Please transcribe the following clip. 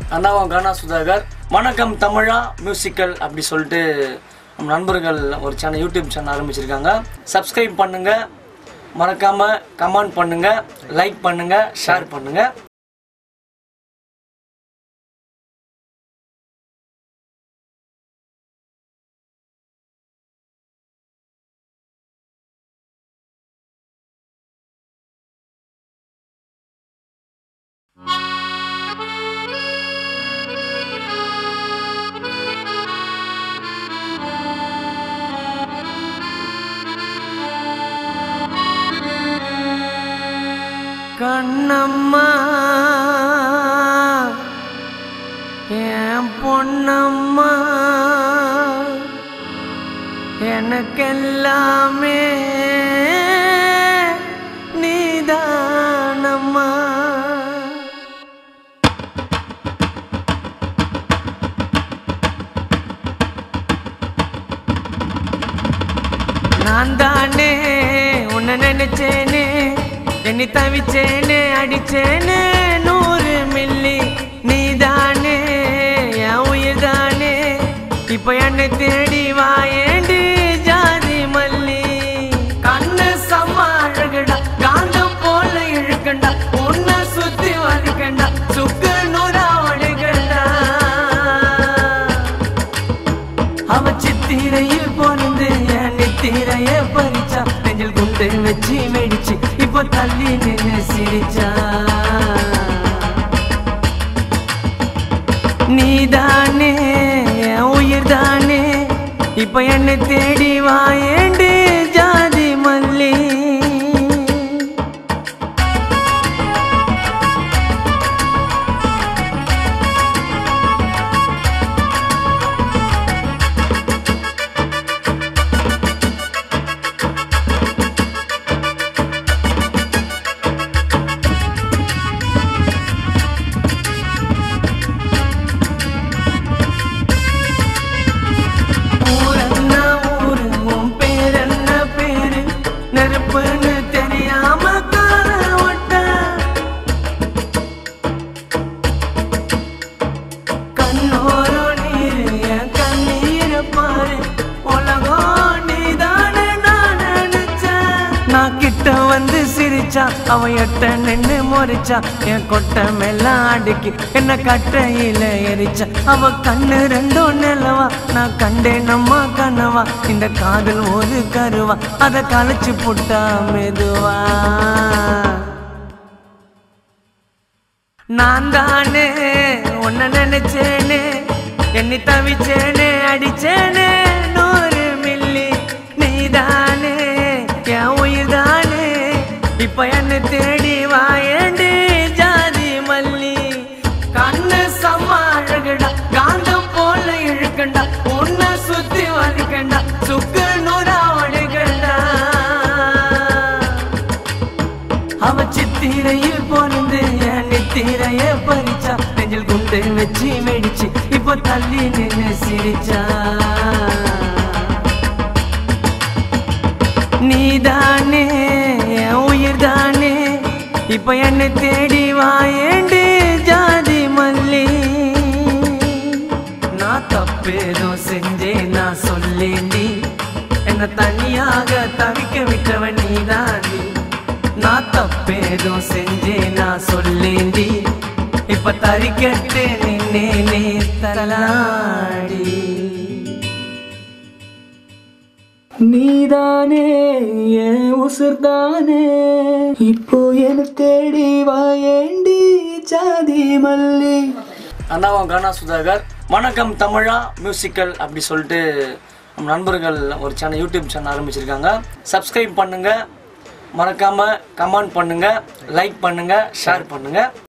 அண்ணாவும் கானா சுதாகர் வணக்கம் தமிழா மியூசிக்கல் அப்படி சொல்லிட்டு நம்ம நண்பர்கள் ஒரு சேனல் யூடியூப் சேனல் ஆரம்பிச்சிருக்காங்க சப்ஸ்கிரைப் பண்ணுங்க மறக்காம கமெண்ட் பண்ணுங்க லைக் பண்ணுங்க ஷேர் பண்ணுங்க கண்ணம்மா என் பொன்னம்மா எனக்கெல்லாமே நீதானம்மா நான் தானே உன்னை நினைச்சேனே என்னை தவிச்சேனே அடிச்சேனே நூறு மில்லி நீதானே என் உயிர் தானே இப்ப என்னை தேடி வாயேண்டி ஜாதி மல்லி கண்ணு செம்ம அழகுடா காந்தம் போல இழுக்கண்டா உன்னை சுத்தி வலிக்கண்டா சுக்கு நூறா ஒழுகண்டா அவ சித்திரையில் பொருந்து என் நித்திரைய பறிச்சா நெஞ்சில் குண்டு வச்சு வெடிச்சு இப்போ தள்ளி நின்று சிரிச்சா நீதானே என் உயிர் தானே இப்ப என்னை தேடி வாயேண்டி ஜாதி மல்லி ஊரென்ன ஊரு, உன் பேரென்ன பேரு? நெருப்புன்னு தெரியாம கால ஓட்ட. கண்ணோரம் நீரு, என் கண்ணீரை பாரு. உலகம் நீதானே நான் நினைச்சேன். நான் கிட்ட வந்து சிரிச்சா அவ எட்ட நின்னு முறைச்சா என் கொட்டை மெல்லாம் அடுக்கி என்ன கட்டையில எரிச்சா அவ கண்ணு ரெண்டும் நிலவா நான் கண்டேன் நம்ம கனவா இந்த காதல் ஒரு கருவா அத கலைச்சு புட்டா மெதுவா நான் தானே உன்னை நினைச்சேனே என்னை தவிச்சேனே அடிச்சேனே நூறு மில்லி நீதானே என் உயிர் தானே இப்ப என்னை தேடி வாயேண்டி ஜாதி மல்லி கண்ணு செம்ம அழகுடா காந்தம் போல இழுக்கண்டா உன்னை சுத்தி வலிக்கண்டா சுக்கு நூறா ஒழுகண்டா அவ சித்திரையில் பொருந்து என் நித்திரைய பறிச்சா நெஞ்சில் குண்டு வச்சு வெடிச்சு இப்போ தள்ளி நின்று சிரிச்சா நீதானே என் உயிர் தானே இப்ப என்னை தேடி வாயேண்டி ஜாதி மல்லி நான் தப்பேதோ செஞ்சேன் நான் சொல்லேண்டி என்ன தனியாக தவிக்க விட்டவன் நீதாண்டி நான் தப்பேதோ செஞ்சேன் நான் சொல்லேண்டி இப்ப தறிக்கட்டு நின்னே நீ தலாடி நீதானே என் உசுர்தானே இப்போ என தேடி வாயேண்டி ஜாதி மல்லி அண்ணாவும் கானா சுதாகர் வணக்கம் தமிழா மியூசிக்கல் அப்படி சொல்லிட்டு நம்ம நண்பர்கள் ஒரு சேனல் யூடியூப் சேனல் ஆரம்பிச்சிருக்காங்க சப்ஸ்கிரைப் பண்ணுங்க மறக்காம கமெண்ட் பண்ணுங்க லைக் பண்ணுங்க ஷேர் பண்ணுங்க